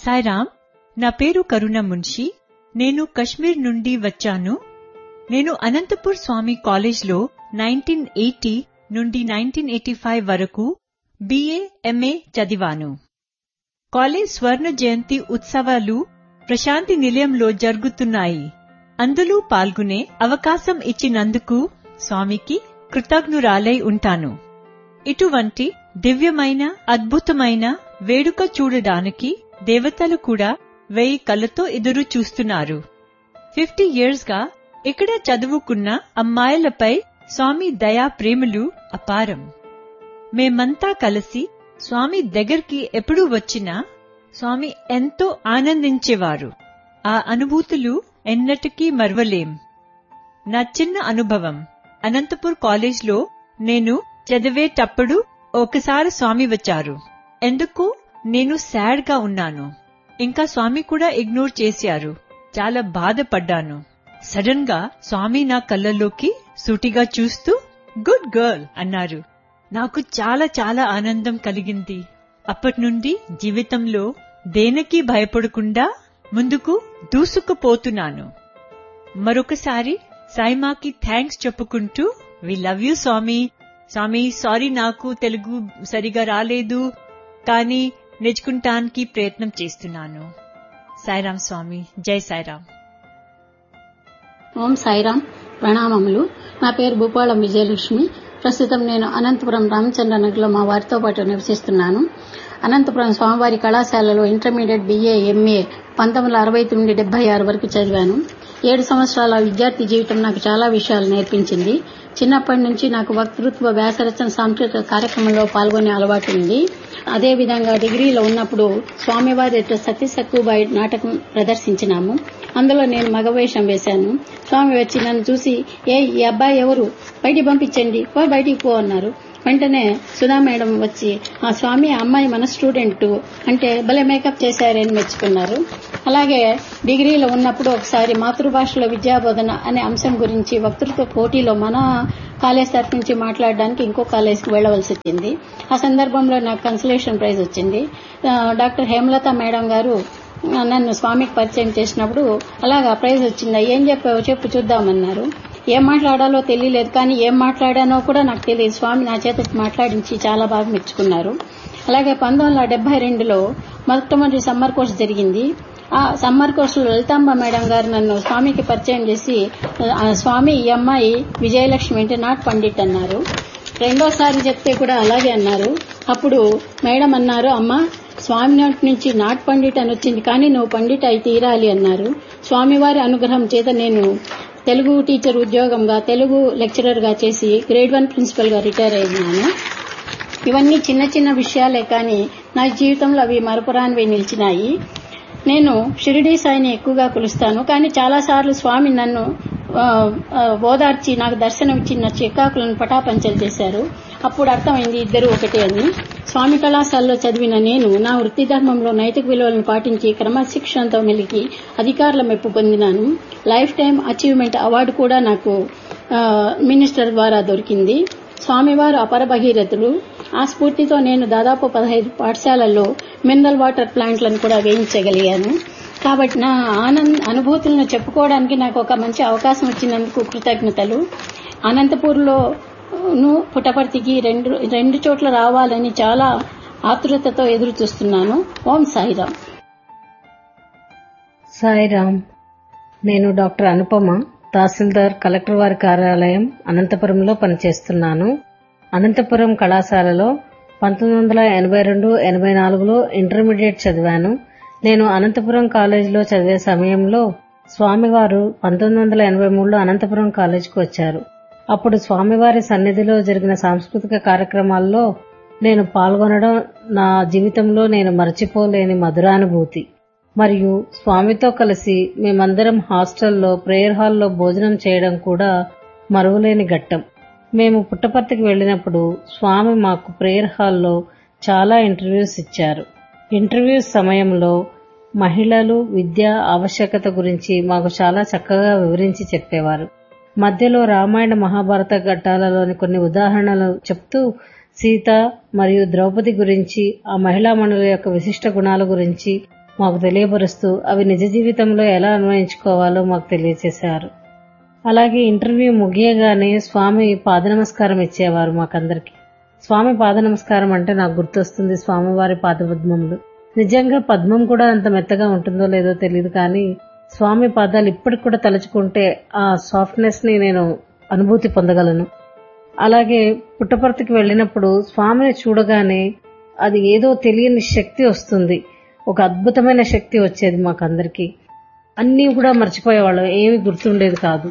సాయిరామ్ నా పేరు కరుణ మున్షి నేను కశ్మీర్ నుండి వచ్చాను నేను అనంతపూర్ స్వామి కాలేజ్లో నైన్టీన్ ఎయిటీ నుండి నైన్టీన్ ఎయిటీ ఫైవ్ వరకు బిఏ ఎంఏ చదివాను కాలేజ్ స్వర్ణ జయంతి ఉత్సవాలు ప్రశాంతి నిలయంలో జరుగుతున్నాయి అందులో పాల్గొనే అవకాశం ఇచ్చినందుకు స్వామికి కృతజ్ఞురాలై ఉంటాను ఇటువంటి దివ్యమైన అద్భుతమైన వేడుక చూడడానికి దేవతలు కూడా వెయ్యి కళ్ళతో ఎదురు చూస్తున్నారు ఫిఫ్టీ ఇయర్స్ గా ఇక్కడ చదువుకున్న అమ్మాయిలపై స్వామి దయా ప్రేమలు అపారం మేమంతా కలిసి స్వామి దగ్గరికి ఎప్పుడు వచ్చినా స్వామి ఎంతో ఆనందించేవారు ఆ అనుభూతులు ఎన్నటికీ మరవలేం నా చిన్న అనుభవం అనంతపూర్ కాలేజ్లో నేను చదివేటప్పుడు ఒకసారి స్వామి వచ్చారు ఎందుకు నేను సాడ్ గా ఉన్నాను ఇంకా స్వామి కూడా ఇగ్నోర్ చేశారు చాలా బాధపడ్డాను సడన్ గా స్వామి నా కళ్ళలోకి సూటిగా చూస్తూ గుడ్ గర్ల్ అన్నారు నాకు చాలా చాలా ఆనందం కలిగింది అప్పటి నుండి జీవితంలో దేనికి భయపడకుండా ముందుకు దూసుకుపోతున్నాను మరొకసారి సాయిమాకి థ్యాంక్స్ చెప్పుకుంటూ we love you Swami Swami sorry నాకు తెలుగు సరిగా రాలేదు కానీ నేర్చుకుంటానికి ప్రయత్నం చేస్తున్నాను సాయిరాం స్వామి జై సాయిరాం ఓం సాయిరాం ప్రణామములు నా పేరు భూపాళం విజయలక్ష్మి ప్రస్తుతం నేను అనంతపురం రామచంద్రనగర్లో మా వారితో పాటు నివసిస్తున్నాను అనంతపురం స్వామివారి కళాశాలలో ఇంటర్మీడియట్ బిఏ ఎంఏ పంతొమ్మిది వందల అరవై తొమ్మిది డెబ్బై ఆరు వరకు చదివాను ఏడు సంవత్సరాల విద్యార్థి జీవితం నాకు చాలా విషయాలు నేర్పించింది చిన్నప్పటి నుంచి నాకు వక్తృత్వ వ్యాసరచన సాంస్కృతిక కార్యక్రమంలో పాల్గొనే అలవాటు ఉంది అదేవిధంగా డిగ్రీలో ఉన్నప్పుడు స్వామివారి సతీ సక్కుబాయి నాటకం ప్రదర్శించినాము అందులో నేను మగవేషం వేశాను స్వామి వచ్చి నన్ను చూసి ఏ ఈ అబ్బాయి ఎవరు బయటికి పంపించండి పో బయటికి పో అన్నారు వెంటనే సుధా మేడం వచ్చి ఆ స్వామి ఆ అమ్మాయి మన స్టూడెంట్ అంటే భలే మేకప్ చేశారని మెచ్చుకున్నారు అలాగే డిగ్రీలో ఉన్నప్పుడు ఒకసారి మాతృభాషలో విద్యాబోధన అనే అంశం గురించి వక్తృత్వ పోటీలో మన కాలేజ్ తరఫు నుంచి మాట్లాడడానికి ఇంకో కాలేజ్కి వెళ్లవలసి వచ్చింది ఆ సందర్భంలో నాకు కన్సలేషన్ ప్రైజ్ వచ్చింది డాక్టర్ హేమలత మేడం గారు నన్ను స్వామికి పరిచయం చేసినప్పుడు అలాగా ప్రైజ్ వచ్చిందా ఏం చెప్పావు చెప్పు చూద్దామన్నారు ఏం మాట్లాడాలో తెలియలేదు కానీ ఏం మాట్లాడానో కూడా నాకు తెలియదు స్వామి నా చేత మాట్లాడించి చాలా బాగా మెచ్చుకున్నారు అలాగే పంతొమ్మిది వందల డెబ్బై రెండులో మొట్టమొదటి సమ్మర్ కోర్స్ జరిగింది ఆ సమ్మర్ కోర్సులో లలితాంబ మేడం గారు నన్ను స్వామికి పరిచయం చేసి స్వామి ఈ అమ్మాయి విజయలక్ష్మి అంటే నాట్ పండిట్ అన్నారు రెండోసారి చెప్తే కూడా అలాగే అన్నారు అప్పుడు మేడం అన్నారు అమ్మా స్వామి నోటి నుంచి నాట్ పండిట్ అని వచ్చింది కానీ నువ్వు పండిట్ అయి తీరాలి అన్నారు స్వామివారి అనుగ్రహం చేత నేను తెలుగు టీచర్ ఉద్యోగంగా తెలుగు లెక్చరర్ గా చేసి గ్రేడ్ వన్ ప్రిన్సిపల్ గా రిటైర్ అయినాను ఇవన్నీ చిన్న చిన్న విషయాలే కానీ నా జీవితంలో అవి మరపురానివి నిలిచినాయి నేను షిరిడీ సాయిని ఎక్కువగా కొలుస్తాను కానీ చాలాసార్లు స్వామి నన్ను ఓదార్చి నాకు దర్శనం ఇచ్చిన చిక్కాకులను పటాపంచలు చేశారు అప్పుడు అర్థమైంది ఇద్దరు ఒకటే అని స్వామి కళాశాలలో చదివిన నేను నా వృత్తి ధర్మంలో నైతిక విలువలను పాటించి క్రమశిక్షణతో మెలిగి అధికారుల మెప్పు పొందినాను లైఫ్ టైం అచీవ్మెంట్ అవార్డు కూడా నాకు మినిస్టర్ ద్వారా దొరికింది స్వామివారు అపర భగీరథులు ఆ స్ఫూర్తితో నేను దాదాపు పదహైదు పాఠశాలల్లో మినరల్ వాటర్ ప్లాంట్లను కూడా వేయించగలిగాను కాబట్టి నా ఆనంద అనుభూతులను చెప్పుకోవడానికి నాకు ఒక మంచి అవకాశం వచ్చినందుకు కృతజ్ఞతలు అనంతపూర్లో పుట్టపర్తికి రెండు రెండు చోట్ల రావాలని చాలా ఆతృతతో ఎదురు చూస్తున్నాను ఓం సాయిరాం సాయిరామ్ నేను డాక్టర్ అనుపమ తహసీల్దార్ కలెక్టర్ వారి కార్యాలయం అనంతపురంలో పనిచేస్తున్నాను అనంతపురం కళాశాలలో పంతొమ్మిది వందల ఎనభై రెండు ఎనభై నాలుగులో ఇంటర్మీడియట్ చదివాను నేను అనంతపురం కాలేజీలో చదివే సమయంలో స్వామివారు పంతొమ్మిది వందల ఎనభై మూడులో అనంతపురం కాలేజీకి వచ్చారు అప్పుడు స్వామివారి సన్నిధిలో జరిగిన సాంస్కృతిక కార్యక్రమాల్లో నేను పాల్గొనడం నా జీవితంలో నేను మరచిపోలేని మధురానుభూతి మరియు స్వామితో కలిసి మేమందరం హాస్టల్లో ప్రేయర్ హాల్లో భోజనం చేయడం కూడా మరువలేని ఘట్టం మేము పుట్టపర్తికి వెళ్ళినప్పుడు స్వామి మాకు ప్రేయర్ హాల్లో చాలా ఇంటర్వ్యూస్ ఇచ్చారు ఇంటర్వ్యూస్ సమయంలో మహిళలు విద్య ఆవశ్యకత గురించి మాకు చాలా చక్కగా వివరించి చెప్పేవారు మధ్యలో రామాయణ మహాభారత ఘట్టాలలోని కొన్ని ఉదాహరణలు చెప్తూ సీత మరియు ద్రౌపది గురించి ఆ మహిళా మండలి యొక్క విశిష్ట గుణాల గురించి మాకు తెలియపరుస్తూ అవి నిజ జీవితంలో ఎలా అన్వయించుకోవాలో మాకు తెలియచేశారు అలాగే ఇంటర్వ్యూ ముగియగానే స్వామి పాద నమస్కారం ఇచ్చేవారు మాకందరికి స్వామి పాద నమస్కారం అంటే నాకు గుర్తొస్తుంది స్వామివారి పాదపద్మములు నిజంగా పద్మం కూడా అంత మెత్తగా ఉంటుందో లేదో తెలియదు కానీ స్వామి పాదాలు ఇప్పటికి కూడా తలుచుకుంటే ఆ సాఫ్ట్నెస్ ని నేను అనుభూతి పొందగలను అలాగే పుట్టపర్తికి వెళ్ళినప్పుడు స్వామిని చూడగానే అది ఏదో తెలియని శక్తి వస్తుంది ఒక అద్భుతమైన శక్తి వచ్చేది మాకందరికి అన్నీ కూడా మర్చిపోయేవాళ్ళం ఏమి గుర్తుండేది కాదు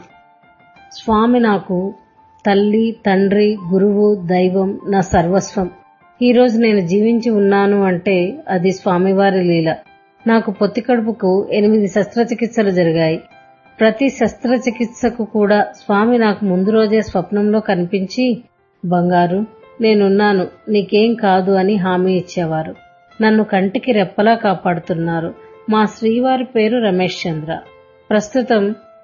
స్వామి నాకు తల్లి తండ్రి గురువు దైవం నా సర్వస్వం ఈ రోజు నేను జీవించి ఉన్నాను అంటే అది స్వామివారి లీల నాకు పొత్తి కడుపుకు ఎనిమిది శస్త్రచికిత్సలు జరిగాయి ప్రతి శస్త్రచికిత్సకు కూడా స్వామి నాకు ముందు రోజే స్వప్నంలో కనిపించి బంగారు నేనున్నాను నీకేం కాదు అని హామీ ఇచ్చేవారు నన్ను కంటికి రెప్పలా కాపాడుతున్నారు మా శ్రీవారి పేరు రమేష్ చంద్ర ప్రస్తుతం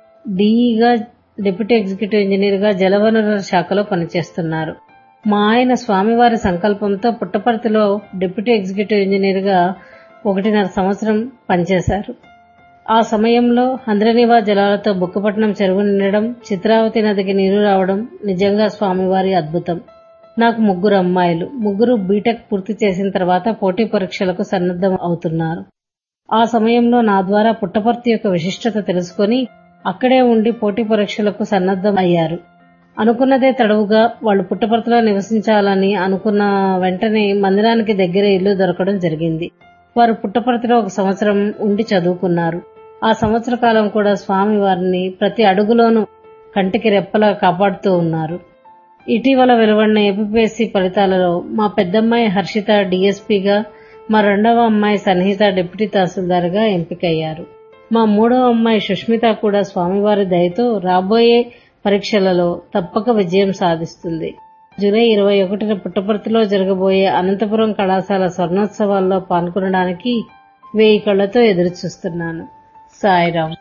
డీఈగా డిప్యూటీ ఎగ్జిక్యూటివ్ ఇంజనీర్ గా జలవనరుల శాఖలో పనిచేస్తున్నారు మా ఆయన స్వామివారి సంకల్పంతో పుట్టపర్తిలో డిప్యూటీ ఎగ్జిక్యూటివ్ ఇంజనీర్ గా ఒకటిన్నర సంవత్సరం పనిచేశారు ఆ సమయంలో హంద్రనివా జలాలతో బుక్కపట్నం చెరువు నిండడం చిత్రావతి నదికి నీరు రావడం నిజంగా స్వామివారి అద్భుతం నాకు ముగ్గురు అమ్మాయిలు ముగ్గురు బీటెక్ పూర్తి చేసిన తర్వాత పోటీ పరీక్షలకు సన్నద్ధం అవుతున్నారు ఆ సమయంలో నా ద్వారా పుట్టపర్తి యొక్క విశిష్టత తెలుసుకొని అక్కడే ఉండి పోటీ పరీక్షలకు సన్నద్ధం అయ్యారు అనుకున్నదే తడవుగా వాళ్ళు పుట్టపర్తిలో నివసించాలని అనుకున్న వెంటనే మందిరానికి దగ్గర ఇల్లు దొరకడం జరిగింది వారు పుట్టపర్తిలో ఒక సంవత్సరం ఉండి చదువుకున్నారు ఆ సంవత్సర కాలం కూడా స్వామి వారిని ప్రతి అడుగులోనూ కంటికి రెప్పలా కాపాడుతూ ఉన్నారు ఇటీవల వెలువడిన ఏపీఎస్సీ ఫలితాలలో మా పెద్దమ్మాయి హర్షిత డీఎస్పీగా మా రెండవ అమ్మాయి సన్నిహిత డిప్యూటీ తహసీల్దార్గా ఎంపికయ్యారు మా మూడవ అమ్మాయి సుష్మిత కూడా స్వామివారి దయతో రాబోయే పరీక్షలలో తప్పక విజయం సాధిస్తుంది జూలై ఇరవై ఒకటిన పుట్టపర్తిలో జరగబోయే అనంతపురం కళాశాల స్వర్ణోత్సవాల్లో పాల్గొనడానికి వేయి కళ్లతో ఎదురుచూస్తున్నాను సాయిరాం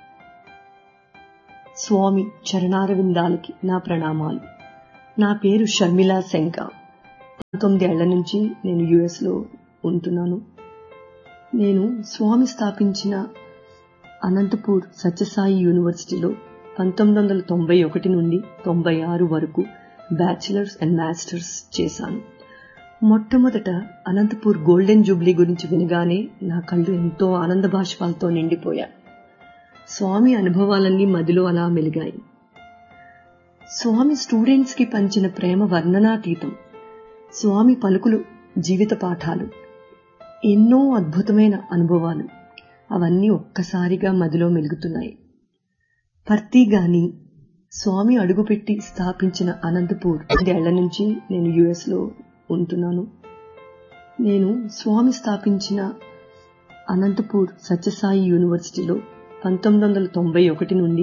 స్వామి చరణారవిందాలకి నా ప్రణామాలు నా పేరు షర్మిలా శంక పంతొమ్మిది ఏళ్ల నుంచి నేను యుఎస్ లో ఉంటున్నాను నేను స్వామి స్థాపించిన అనంతపూర్ సత్యసాయి యూనివర్సిటీలో పంతొమ్మిది వందల తొంభై ఒకటి నుండి తొంభై ఆరు వరకు బ్యాచిలర్స్ అండ్ మాస్టర్స్ చేశాను మొట్టమొదట అనంతపూర్ గోల్డెన్ జూబ్లీ గురించి వినగానే నా కళ్ళు ఎంతో ఆనంద బాష్పాలతో నిండిపోయాయి స్వామి అనుభవాలన్నీ మదిలో అలా మెలిగాయి స్వామి స్టూడెంట్స్ కి పంచిన ప్రేమ వర్ణనాతీతం స్వామి పలుకులు జీవిత పాఠాలు ఎన్నో అద్భుతమైన అనుభవాలు అవన్నీ ఒక్కసారిగా మదిలో మెలుగుతున్నాయి పర్తి గాని స్వామి అడుగుపెట్టి స్థాపించిన అనంతపూర్ ఏళ్ల నుంచి నేను యుఎస్ లో ఉంటున్నాను నేను స్వామి స్థాపించిన అనంతపూర్ సత్యసాయి యూనివర్సిటీలో పంతొమ్మిది వందల తొంభై ఒకటి నుండి